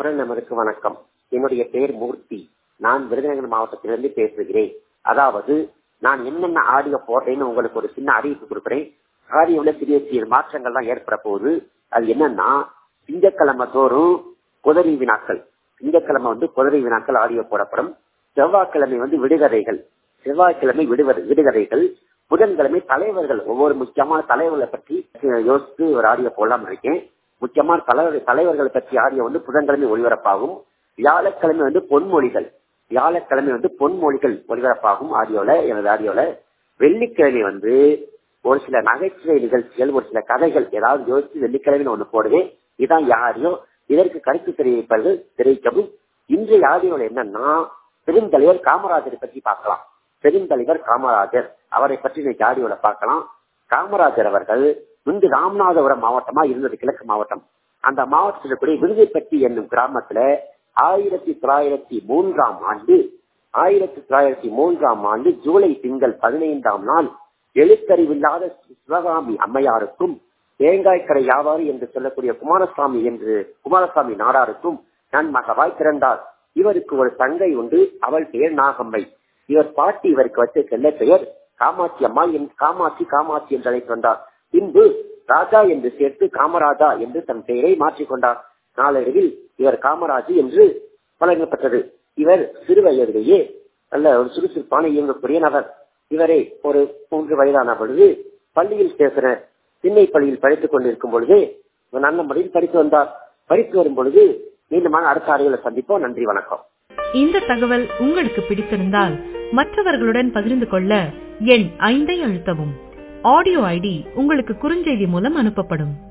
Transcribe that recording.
புறநமருக்கு வணக்கம் என்னுடைய பெயர் மூர்த்தி நான் விருதுநகர் மாவட்டத்திலிருந்து பேசுகிறேன் அதாவது நான் என்னென்ன ஆடியோ போட்டேன்னு உங்களுக்கு ஒரு சின்ன அறிவிப்பு கொடுக்குறேன் ஆடியோல சிறிய சிறிய மாற்றங்கள் தான் ஏற்பட போகுது அது என்னன்னா திங்கக்கிழமை தோறும் குதிரை வினாக்கள் திங்கக்கிழமை வந்து குதிரை வினாக்கள் ஆடியோ போடப்படும் செவ்வாய்க்கிழமை வந்து விடுகதைகள் செவ்வாய்க்கிழமை விடுவது விடுகதைகள் புதன்கிழமை தலைவர்கள் ஒவ்வொரு முக்கியமான தலைவர்களை பற்றி யோசித்து ஒரு ஆடியோ போடலாம் இருக்கேன் முக்கியமான தலைவர் தலைவர்களை பற்றி ஆடியோ வந்து புதன்கிழமை ஒளிபரப்பாகும் வியாழக்கிழமை வந்து பொன்மொழிகள் வியாழக்கிழமை வந்து பொன்மொழிகள் ஒளிபரப்பாகும் ஆடியோல எனது ஆடியோல வெள்ளிக்கிழமை வந்து ஒரு சில நகைச்சுவை நிகழ்ச்சிகள் ஒரு சில கதைகள் ஏதாவது யோசிச்சு வெள்ளிக்கிழமை ஒண்ணு போடுவேன் இதான் யாரையும் இதற்கு கருத்து தெரிவிப்பது தெரிவிக்கவும் இன்றைய ஆடியோல என்னன்னா பெருந்தலைவர் காமராஜரை பற்றி பார்க்கலாம் பெருந்தலைவர் காமராஜர் அவரை பற்றி இன்னைக்கு ஆடியோல பார்க்கலாம் காமராஜர் அவர்கள் முன்பு ராமநாதபுரம் மாவட்டமா இருந்தது கிழக்கு மாவட்டம் அந்த மாவட்டத்தில் கூடிய விருதைப்பட்டி என்னும் கிராமத்துல ஆயிரத்தி தொள்ளாயிரத்தி மூன்றாம் ஆண்டு ஆயிரத்தி தொள்ளாயிரத்தி மூன்றாம் ஆண்டு ஜூலை திங்கள் பதினைந்தாம் நாள் எழுத்தறிவில்லாத சிவகாமி அம்மையாருக்கும் தேங்காய் கடை வியாபாரி என்று சொல்லக்கூடிய குமாரசாமி என்று குமாரசாமி நாடாருக்கும் நான் மகவாய் பிறந்தார் இவருக்கு ஒரு தங்கை உண்டு அவள் பெயர் நாகம்மை இவர் பாட்டி இவருக்கு வச்ச செல்ல பெயர் காமாட்சி அம்மா என் காமாட்சி காமாட்சி என்று அழைத்து வந்தார் பின்பு ராஜா என்று சேர்த்து காமராஜா என்று தன் பெயரை மாற்றிக்கொண்டார் நாளடைவில் இவர் காமராஜு என்று வழங்கப்பட்டது இவர் சிறு வயதிலேயே நல்ல ஒரு சுறுசுறுப்பான இயங்கக்கூடிய நபர் இவரை ஒரு மூன்று வயதான பொழுது பள்ளியில் பேசுற திண்ணை பள்ளியில் படித்துக் கொண்டிருக்கும் பொழுது நல்ல முறையில் படித்து வந்தார் படித்து வரும் பொழுது மீண்டுமான அடுத்த ஆடைகளை சந்திப்போம் நன்றி வணக்கம் இந்த தகவல் உங்களுக்கு பிடித்திருந்தால் மற்றவர்களுடன் பகிர்ந்து கொள்ள எண் ஐந்தை அழுத்தவும் ஆடியோ ஐடி உங்களுக்கு குறுஞ்செய்தி மூலம் அனுப்பப்படும்